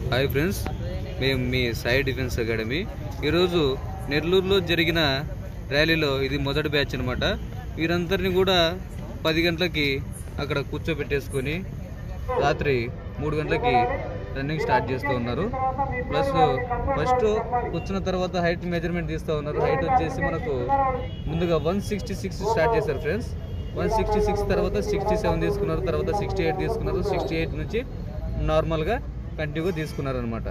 Hi friends మేము మీ Sai defence academy ఈరోజు నెల్లూరులో జరిగిన ర్యాలీలో ఇది మొదటి బ్యాచ్ అనమాట వీరందరినీ కూడా పది గంటలకి అక్కడ కూర్చోబెట్టేసుకొని రాత్రి మూడు గంటలకి రన్నింగ్ స్టార్ట్ చేస్తూ ఉన్నారు ప్లస్ ఫస్ట్ కూర్చున్న తర్వాత హైట్ మెజర్మెంట్ తీస్తూ ఉన్నారు హైట్ వచ్చేసి మనకు ముందుగా వన్ సిక్స్టీ సిక్స్ స్టార్ట్ చేశారు ఫ్రెండ్స్ వన్ సిక్స్టీ సిక్స్ తర్వాత సిక్స్టీ సెవెన్ తీసుకున్నారు తర్వాత సిక్స్టీ ఎయిట్ తీసుకున్నారు సిక్స్టీ ఎయిట్ నుంచి నార్మల్గా కంటిన్యూగా తీసుకున్నారు అనమాట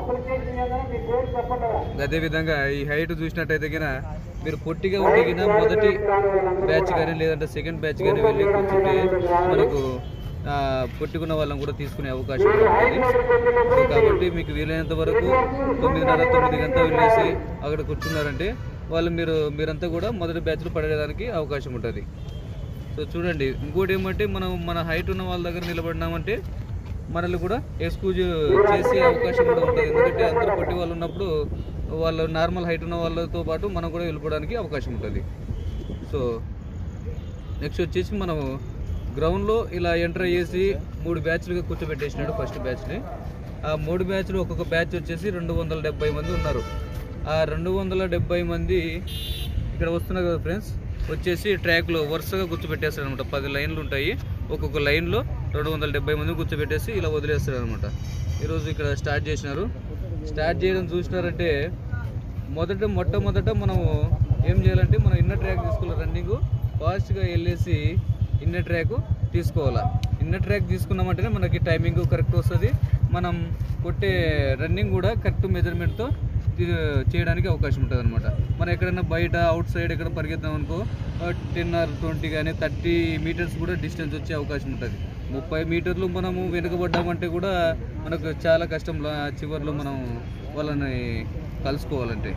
అదేవిధంగా ఈ హైట్ చూసినట్టయితే గిన మీరు పొట్టిగా ఉంటే గిన మొదటి బ్యాచ్ కానీ లేదంటే సెకండ్ బ్యాచ్ కానీ వెళ్ళి కూర్చుంటే మనకు ఆ, పొట్టుకున్న వాళ్ళని కూడా తీసుకునే అవకాశం కూడా ఉంటుంది సో కాబట్టి మీకు వీలైనంత వరకు తొమ్మిదిన్నర తొమ్మిది గంటల వెళ్ళేసి అక్కడ కూర్చున్నారంటే వాళ్ళు మీరు మీరంతా కూడా మొదటి బ్యాచ్లో పడేయడానికి అవకాశం ఉంటుంది సో చూడండి ఇంకోటి ఏమంటే మనం మన హైట్ ఉన్న వాళ్ళ దగ్గర నిలబడినామంటే మనల్ని కూడా ఎక్స్క్యూజ్ చేసే అవకాశం కూడా ఉంటుంది ఎందుకంటే అందరూ పొట్టి వాళ్ళు ఉన్నప్పుడు వాళ్ళు నార్మల్ హైట్ ఉన్న వాళ్ళతో పాటు మనం కూడా వెళ్ళిపోవడానికి అవకాశం ఉంటుంది సో నెక్స్ట్ వచ్చేసి మనం గ్రౌండ్లో ఇలా ఎంటర్ అయ్యేసి మూడు బ్యాచ్లుగా కూర్చోబెట్టేసినాడు ఫస్ట్ బ్యాచ్ని ఆ మూడు బ్యాచ్లు ఒక్కొక్క బ్యాచ్ వచ్చేసి రెండు వందల డెబ్బై మంది ఉన్నారు ఆ రెండు వందల డెబ్బై మంది ఇక్కడ వస్తున్నారు కదా ఫ్రెండ్స్ వచ్చేసి ట్రాక్లో వరుసగా కూర్చోబెట్టేస్తారు అనమాట పది లైన్లు ఉంటాయి ఒక్కొక్క లైన్లో రెండు వందల డెబ్బై మంది కూర్చోబెట్టేసి ఇలా వదిలేస్తారు అనమాట ఈరోజు ఇక్కడ స్టార్ట్ చేసినారు స్టార్ట్ చేయడం చూసినారంటే మొదట మొట్టమొదట మనం ఏం చేయాలంటే మనం ఇన్నర్ ట్రాక్ తీసుకోవాలి రన్నింగ్ ఫాస్ట్గా వెళ్ళేసి ఇన్నర్ ట్రాక్ తీసుకోవాలా ఇన్నర్ ట్రాక్ తీసుకున్నామంటేనే మనకి టైమింగ్ కరెక్ట్ వస్తుంది మనం కొట్టే రన్నింగ్ కూడా కరెక్ట్ మెజర్మెంట్తో చేయడానికి అవకాశం ఉంటుంది అనమాట మనం ఎక్కడైనా బయట అవుట్ సైడ్ ఎక్కడ పరిగెత్తాం అనుకో టెన్ ఆర్ ట్వంటీ కానీ థర్టీ మీటర్స్ కూడా డిస్టెన్స్ వచ్చే అవకాశం ఉంటుంది ముప్పై మీటర్లు మనము వెనుకబడ్డామంటే కూడా మనకు చాలా కష్టం లా- చివర్లో మనం వాళ్ళని కలుసుకోవాలంటే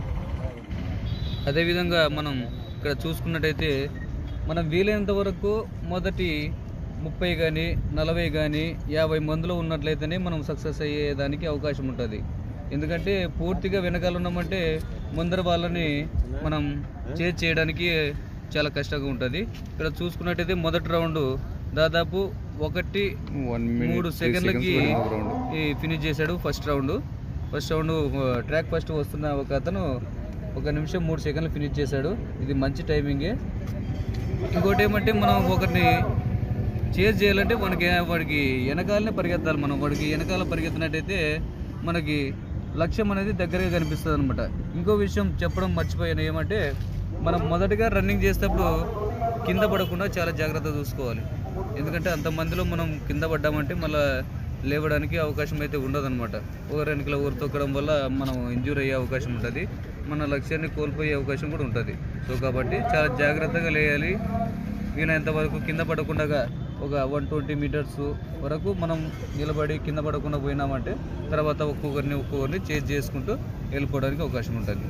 అదేవిధంగా మనం ఇక్కడ చూసుకున్నట్టయితే మనం వీలైనంత వరకు మొదటి ముప్పై కానీ నలభై కానీ యాభై మందిలో ఉన్నట్లయితేనే మనం సక్సెస్ అయ్యేదానికి అవకాశం ఉంటుంది ఎందుకంటే పూర్తిగా వెనకాల ఉన్నామంటే ముందర వాళ్ళని మనం చేజ్ చేయడానికి చాలా కష్టంగా ఉంటుంది ఇక్కడ చూసుకున్నట్టయితే మొదటి రౌండ్ దాదాపు ఒకటి మూడు సెకండ్లకి ఈ ఫినిష్ చేశాడు first round first round track first వస్తున్న ఒక అతను ఒక నిమిషం మూడు సెకండ్లు ఫినిష్ చేశాడు ఇది మంచి టైమింగే ఇంకోటి ఏమంటే మనం ఒకరిని చేజ్ చేయాలంటే మనకి వాడికి వెనకాలనే పరిగెత్తాలి మనం వాడికి వెనకాల పరిగెత్తినట్టయితే మనకి లక్ష్యం అనేది దగ్గరగా కనిపిస్తుంది అనమాట ఇంకో విషయం చెప్పడం మర్చిపోయాను ఏమంటే మనం మొదటగా రన్నింగ్ చేసేటప్పుడు కింద పడకుండా చాలా జాగ్రత్త చూసుకోవాలి ఎందుకంటే అంతమందిలో మనం కింద పడ్డామంటే మళ్ళీ లేవడానికి అవకాశం అయితే ఉండదన్నమాట ఒకరి వెనకల ఒకరు తొక్కడం వల్ల మనం ఇంజూర్ అయ్యే అవకాశం ఉంటుంది మన లక్ష్యాన్ని కోల్పోయే అవకాశం కూడా ఉంటుంది సో కాబట్టి చాలా జాగ్రత్తగా లేయాలి వీలైనంత వరకు కింద పడకుండా ఒక వన్ ట్వంటీ మీటర్స్ వరకు మనం నిలబడి కింద పడకుండా పోయినామంటే తర్వాత ఒక్కొక్కరిని ఒక్కొక్కరిని చేజ్ చేసుకుంటూ వెళ్ళిపోవడానికి అవకాశం ఉంటుంది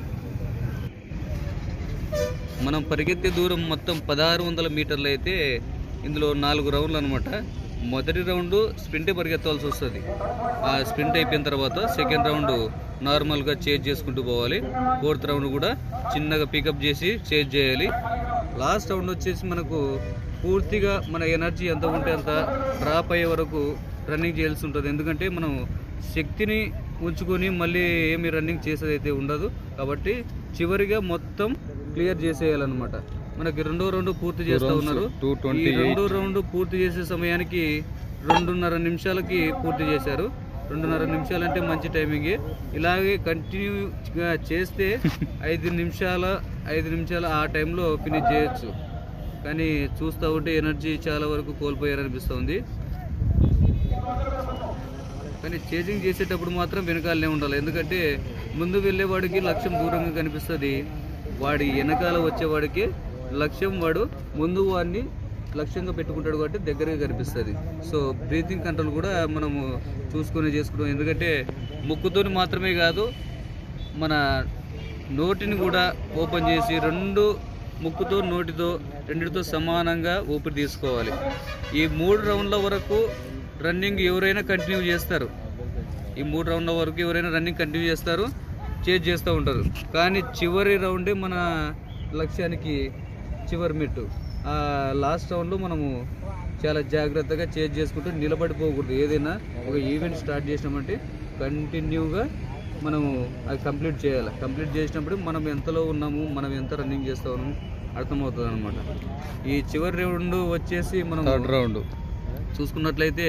మనం పరిగెత్తే దూరం మొత్తం పదహారు వందల మీటర్లు అయితే ఇందులో నాలుగు రౌండ్లు అనమాట మొదటి రౌండ్ స్ప్రింటే పరిగెత్తవలసి వస్తుంది ఆ స్ప్రింట్ అయిపోయిన తర్వాత సెకండ్ రౌండ్ నార్మల్గా చేజ్ చేసుకుంటూ పోవాలి ఫోర్త్ రౌండ్ కూడా చిన్నగా పికప్ చేసి చేజ్ చేయాలి లాస్ట్ రౌండ్ వచ్చేసి మనకు పూర్తిగా మన ఎనర్జీ ఎంత ఉంటే అంత డ్రాప్ అయ్యే వరకు రన్నింగ్ చేయాల్సి ఉంటుంది ఎందుకంటే మనం శక్తిని ఉంచుకొని మళ్ళీ ఏమి రన్నింగ్ చేసేది అయితే ఉండదు కాబట్టి చివరిగా మొత్తం క్లియర్ చేసేయాలన్నమాట మనకి రెండో రౌండ్ పూర్తి చేస్తూ ఉన్నారు ఈ రెండో రౌండ్ పూర్తి చేసే సమయానికి రెండున్నర నిమిషాలకి పూర్తి చేశారు రెండున్నర నిమిషాలంటే మంచి టైమింగే ఇలాగే కంటిన్యూగా చేస్తే ఐదు నిమిషాల ఐదు నిమిషాల ఆ టైంలో ఫినిష్ చేయొచ్చు కానీ చూస్తూ ఉంటే ఎనర్జీ చాలా వరకు కోల్పోయారనిపిస్తుంది కానీ చేజింగ్ చేసేటప్పుడు మాత్రం వెనకాలనే ఉండాలి ఎందుకంటే ముందు వెళ్ళేవాడికి లక్ష్యం దూరంగా కనిపిస్తుంది వాడి వెనకాల వచ్చేవాడికి లక్ష్యం వాడు ముందు వాడిని లక్ష్యంగా పెట్టుకుంటాడు కాబట్టి దగ్గరగా కనిపిస్తుంది సో బ్రీతింగ్ కంట్రోల్ కూడా మనము చూసుకొని చేసుకుంటాం ఎందుకంటే ముక్కుతోని మాత్రమే కాదు మన నోటిని కూడా ఓపెన్ చేసి రెండు ముక్కుతో నోటితో రెండిటితో సమానంగా ఊపిరి తీసుకోవాలి ఈ మూడు రౌండ్ల వరకు రన్నింగ్ ఎవరైనా కంటిన్యూ చేస్తారు ఈ మూడు రౌండ్ల వరకు ఎవరైనా రన్నింగ్ కంటిన్యూ చేస్తారు చేజ్ చేస్తూ ఉంటారు కానీ చివరి రౌండే మన లక్ష్యానికి చివరి మెట్టు లాస్ట్ రౌండ్లో మనము చాలా జాగ్రత్తగా చేంజ్ చేసుకుంటూ నిలబడిపోకూడదు ఏదైనా ఒక ఈవెంట్ స్టార్ట్ చేసినామంటే కంటిన్యూగా మనము అది కంప్లీట్ చేయాలి కంప్లీట్ చేసినప్పుడు మనం ఎంతలో ఉన్నాము మనం ఎంత రన్నింగ్ చేస్తా ఉన్నాము అర్థమవుతుంది అనమాట ఈ చివరి రౌండ్ వచ్చేసి మనం థర్డ్ రౌండ్ చూసుకున్నట్లయితే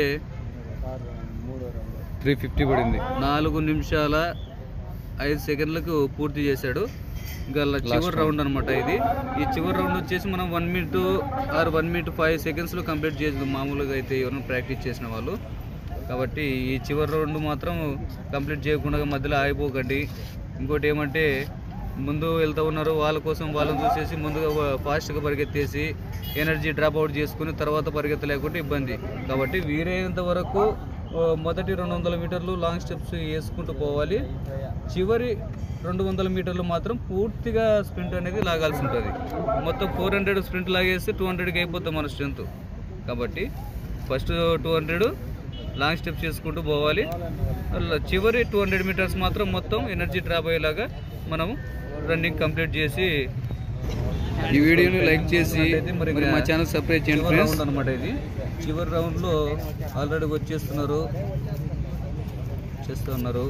త్రీ ఫిఫ్టీ పడింది నాలుగు నిమిషాల ఐదు సెకండ్లకు పూర్తి చేశాడు ఇంకా ల- చివరి రౌండ్ అనమాట ఇది ఈ చివరి రౌండ్ వచ్చేసి మనం one minute or one minute five సెకండ్స్లో కంప్లీట్ చేయదు మామూలుగా అయితే ఎవరైనా ప్రాక్టీస్ చేసిన వాళ్ళు కాబట్టి ఈ చివరి రౌండ్ మాత్రం కంప్లీట్ చేయకుండా మధ్యలో ఆగిపోకండి ఇంకోటి ఏమంటే ముందు వెళ్తూ ఉన్నారు వాళ్ళ కోసం వాళ్ళని చూసేసి ముందుగా ఫాస్ట్గా పరిగెత్తేసి ఎనర్జీ డ్రాప్ అవుట్ చేసుకుని తర్వాత పరిగెత్తలేకుంటే ఇబ్బంది కాబట్టి వీలైనంత వరకు ఓ, మొదటి రెండు వందల మీటర్లు లాంగ్ స్టెప్స్ వేసుకుంటూ పోవాలి చివరి రెండు వందల మీటర్లు మాత్రం పూర్తిగా స్ప్రింట్ అనేది లాగాల్సి ఉంటుంది మొత్తం ఫోర్ హండ్రెడ్ స్ప్రింట్ లాగేస్తే టూ హండ్రెడ్కి అయిపోతుంది మన స్ట్రెంత్ కాబట్టి first two hundred long steps చేసుకుంటూ పోవాలి అలా చివరి టూ హండ్రెడ్ మీటర్స్ మాత్రం మొత్తం ఎనర్జీ డ్రాప్ అయ్యేలాగా మనం రన్నింగ్ కంప్లీట్ చేసి ఈ వీడియోని లైక్ చేసి మరి మరి మా ఛానల్ సబ్స్క్రైబ్ చేయండి చివరి ఫ్రెండ్స్ రౌండ్ అనమాట ఇది చివరి రౌండ్లో ఆల్రెడీ వచ్చేస్తున్నారు చేస్తూ ఉన్నారు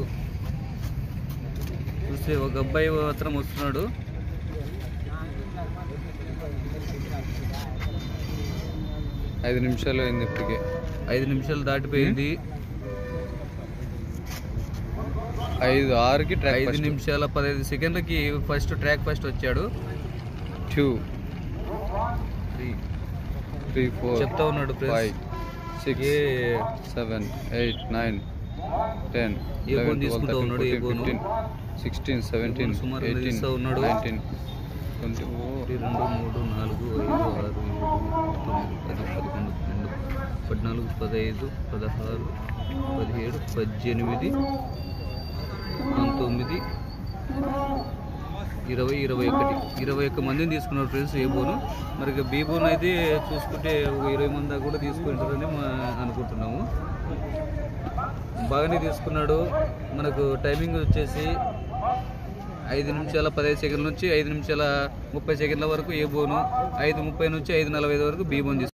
చూస్తే ఒక అబ్బాయి మాత్రం వస్తున్నాడు ఐదు నిమిషాలు అయింది ఇప్పటికే ఐదు నిమిషాలు దాటిపోయింది ఐదు ఆరుకి ట్రాక్ ఐదు నిమిషాల పదహైదు సెకండ్లకి ఫస్ట్ ట్రాక్ ఫస్ట్ వచ్చాడు టూ త్రీ త్రీ ఫోర్ చెప్తా ఉన్నాడు ఫైవ్ ఫ్రెండ్స్ సిక్స్ ఏ సెవెన్ ఎయిట్ నైన్ టెన్ ఏ బోన్ తీసుకుంటా ఉన్నాడు, ఏ బోను? ఫిఫ్టీన్ సిక్స్టీన్ సెవెంటీన్ బోన్ సుమారు ఎయిటీన్ తీస్తా ఉన్నాడు. నైన్టీన్ ట్వంటీ ఒకటి రెండు మూడు నాలుగు ఐదు ఆరు ఏడు తొమ్మిది పది పదకొండు పన్నెండు పద్నాలుగు పదహైదు పదహారు పదిహేడు పద్దెనిమిది పంతొమ్మిది ఇరవై ఇరవై ఒకటి ఇరవై ఒక్క మందిని తీసుకున్నారు ఫ్రెండ్స్ ఏ బోను మరి ఇక బీ బోన్ అయితే చూసుకుంటే ఒక ఇరవై మంది దాకా కూడా తీసుకుంటారని మా అనుకుంటున్నాము బాగానే తీసుకున్నాడు మనకు టైమింగ్ వచ్చేసి ఐదు నిమిషాల పదహైదు సెకండ్ల నుంచి ఐదు నిమిషాల ముప్పై సెకండ్ల వరకు ఏ బోను ఐదు ముప్పై నుంచి ఐదు నలభై ఐదు వరకు బీ బోన్ తీసుకున్నాడు